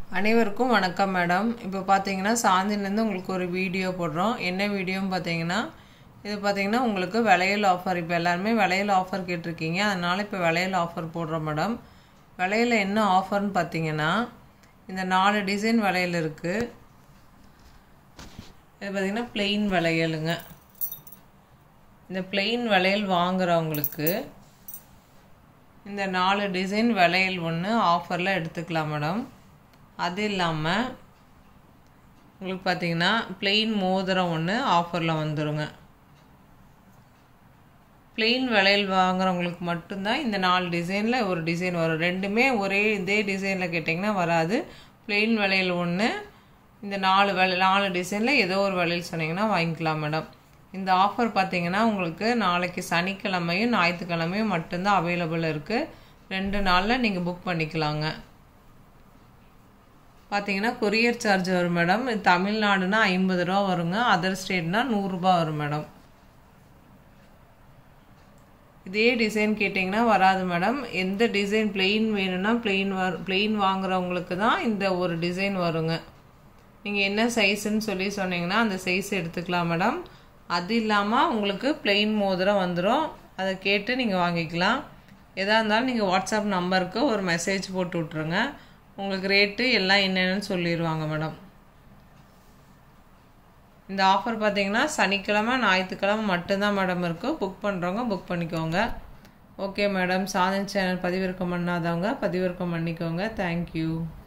அனைவருக்கும் வணக்கம் மேடம் இப்போ பார்த்தீங்கன்னா சாந்திலேருந்து உங்களுக்கு ஒரு வீடியோ போடுறோம் என்ன வீடியோன்னு பார்த்தீங்கன்னா இது பார்த்தீங்கன்னா உங்களுக்கு விளையல் ஆஃபர் இப்போ எல்லாருமே விளையல் ஆஃபர் கேட்டிருக்கீங்க அதனால் இப்போ விளையல் ஆஃபர் போடுறோம் மேடம் விளையல் என்ன ஆஃபர்னு பார்த்தீங்கன்னா இந்த நாலு டிசைன் விளையல் இருக்குது இது பார்த்தீங்கன்னா பிளெயின் விளையலுங்க இந்த பிளெயின் வளையல் வாங்குறவங்களுக்கு இந்த நாலு டிசைன் வளையல் ஒன்று ஆஃபரில் எடுத்துக்கலாம் மேடம் அது இல்லாமல் உங்களுக்கு பார்த்தீங்கன்னா பிளெயின் மோதிரம் ஒன்று ஆஃபரில் வந்துடுங்க பிளெயின் வளையல் வாங்குறவங்களுக்கு மட்டும்தான் இந்த நாலு டிசைனில் ஒரு டிசைன் வரும் ரெண்டுமே ஒரே இதே டிசைனில் கேட்டிங்கன்னா வராது பிளெயின் வளையல் ஒன்று இந்த நாலு வளை நாலு டிசைனில் ஏதோ ஒரு வளையல் சொன்னீங்கன்னா வாங்கிக்கலாம் மேடம் இந்த ஆஃபர் பார்த்தீங்கன்னா உங்களுக்கு நாளைக்கு சனிக்கிழமையும் ஞாயிற்றுக்கிழமையும் மட்டும்தான் அவைலபிள் இருக்குது ரெண்டு நாளில் நீங்கள் புக் பண்ணிக்கலாங்க பார்த்தீங்கன்னா கொரியர் சார்ஜ் வரும் மேடம் தமிழ்நாடுனா ஐம்பது ரூபா வருங்க அதர் ஸ்டேட்னா நூறுரூபா வரும் மேடம் இதே டிசைன் கேட்டிங்கன்னா வராது மேடம் எந்த டிசைன் பிளெயின் வேணும்னா பிளெயின் வரு பிளெயின் வாங்குறவங்களுக்கு தான் இந்த ஒரு டிசைன் வருங்க நீங்கள் என்ன சைஸுன்னு சொல்லி சொன்னீங்கன்னா அந்த சைஸ் எடுத்துக்கலாம் மேடம் அது இல்லாமல் உங்களுக்கு பிளெயின் மோதிரம் வந்துடும் அதை கேட்டு நீங்கள் வாங்கிக்கலாம் எதாக இருந்தாலும் நீங்கள் வாட்ஸ்அப் நம்பருக்கு ஒரு மெசேஜ் போட்டு விட்ருங்க உங்களுக்கு ரேட்டு எல்லாம் என்னென்னு சொல்லிடுவாங்க மேடம் இந்த ஆஃபர் பார்த்தீங்கன்னா சனிக்கிழமை ஞாயிற்றுக்கிழமை மட்டும்தான் மேடம் இருக்குது புக் பண்ணுறவங்க புக் பண்ணிக்கோங்க ஓகே மேடம் சாதன் சேனல் பதிவிறக்கம் பண்ணாதவங்க பதிவிறக்கம் பண்ணிக்கோங்க தேங்க்யூ